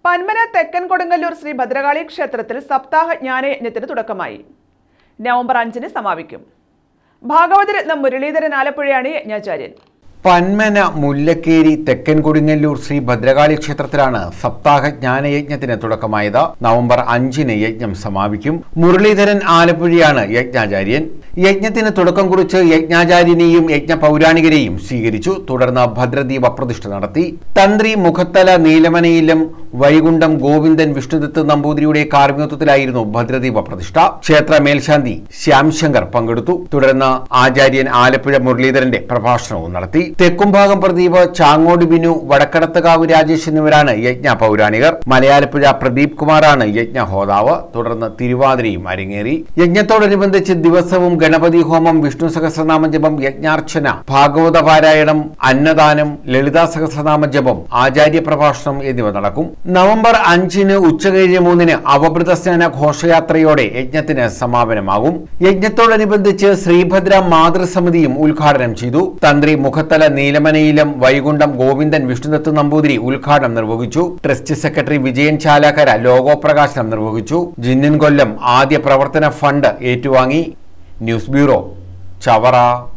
പന്മന തെക്കൻ കൊടുങ്ങല്ലൂർ ശ്രീ ഭദ്രകാളി ക്ഷേത്രത്തിൽ സപ്താഹ ജ്ഞാനയജ്ഞത്തിന് തുടക്കമായി നവംബർ അഞ്ചിന് സമാപിക്കും ഭാഗവതരത്നം മുരളീധരൻ ആലപ്പുഴയാണ് യജ്ഞാചാര്യൻ പന്മന മുല്ലക്കേരി തെക്കൻ കൊടുങ്ങല്ലൂർ ശ്രീ ഭദ്രകാളി ക്ഷേത്രത്തിലാണ് സപ്താഹ ജ്ഞാനയജ്ഞത്തിന് തുടക്കമായത് നവംബർ അഞ്ചിന് യജ്ഞം സമാപിക്കും മുരളീധരൻ ആലപ്പുഴയാണ് യജ്ഞാചാര്യൻ യജ്ഞത്തിന് തുടക്കം കുറിച്ച് യജ്ഞാചാര്യനെയും യജ്ഞ പൗരാണികരെയും സ്വീകരിച്ചു തുടർന്ന് ഭദ്രദീപ പ്രതിഷ്ഠ നടത്തി തന്ത്രി മുഖത്തല നീലമനയിലും വൈകുണ്ഠം ഗോവിന്ദൻ വിഷ്ണുദത്ത് നമ്പൂതിരിയുടെ കാർമ്മികത്വത്തിലായിരുന്നു ഭദ്രദീപ പ്രതിഷ്ഠ ക്ഷേത്ര മേൽശാന്തി ശ്യാംശങ്കർ പങ്കെടുത്തു തുടർന്ന് ആചാര്യൻ ആലപ്പുഴ മുരളീധരന്റെ പ്രഭാഷണവും നടത്തി തെക്കുംഭാഗം പ്രദീപ് ചാങ്ങോട് ബിനു വടക്കടത്തുകാവ് രാജേഷ് എന്നിവരാണ് യജ്ഞ പൗരാണികർ മലയാലപ്പുഴ പ്രദീപ് കുമാറാണ് യജ്ഞ ഹോതാവ് തുടർന്ന് തിരുവാതിരയും അരങ്ങേറി യജ്ഞത്തോടനുബന്ധിച്ച് ദിവസവും ഗണപതി ഹോമം വിഷ്ണു സഹസ്രനാമ ജപം യജ്ഞാർച്ചന ഭാഗവത പാരായണം അന്നദാനം ലളിതാ സഹസ്രനാമ ജപം ആചാര്യ പ്രഭാഷണം എന്നിവ നടക്കും നവംബർ അഞ്ചിന് ഉച്ചകഴിഞ്ഞ് മൂന്നിന് അവഭൃത സ്നാന ഘോഷയാത്രയോടെ യജ്ഞത്തിന് സമാപനമാകും യജ്ഞത്തോടനുബന്ധിച്ച് ശ്രീഭദ്ര മാതൃസമിതിയും ഉദ്ഘാടനം ചെയ്തു തന്ത്രി മുഖത്തല നീലമനയിലും വൈകുണ്ഠം ഗോവിന്ദൻ വിഷ്ണുദത്ത് നമ്പൂതിരി ഉദ്ഘാടനം നിർവഹിച്ചു trust secretary Vijayan Chalakkara logo പ്രകാശനം നിർവഹിച്ചു ജിന്നൻ കൊല്ലം ആദ്യ പ്രവർത്തന ഫണ്ട് ഏറ്റുവാങ്ങി ന്യൂസ് ബ്യൂറോ ചവറ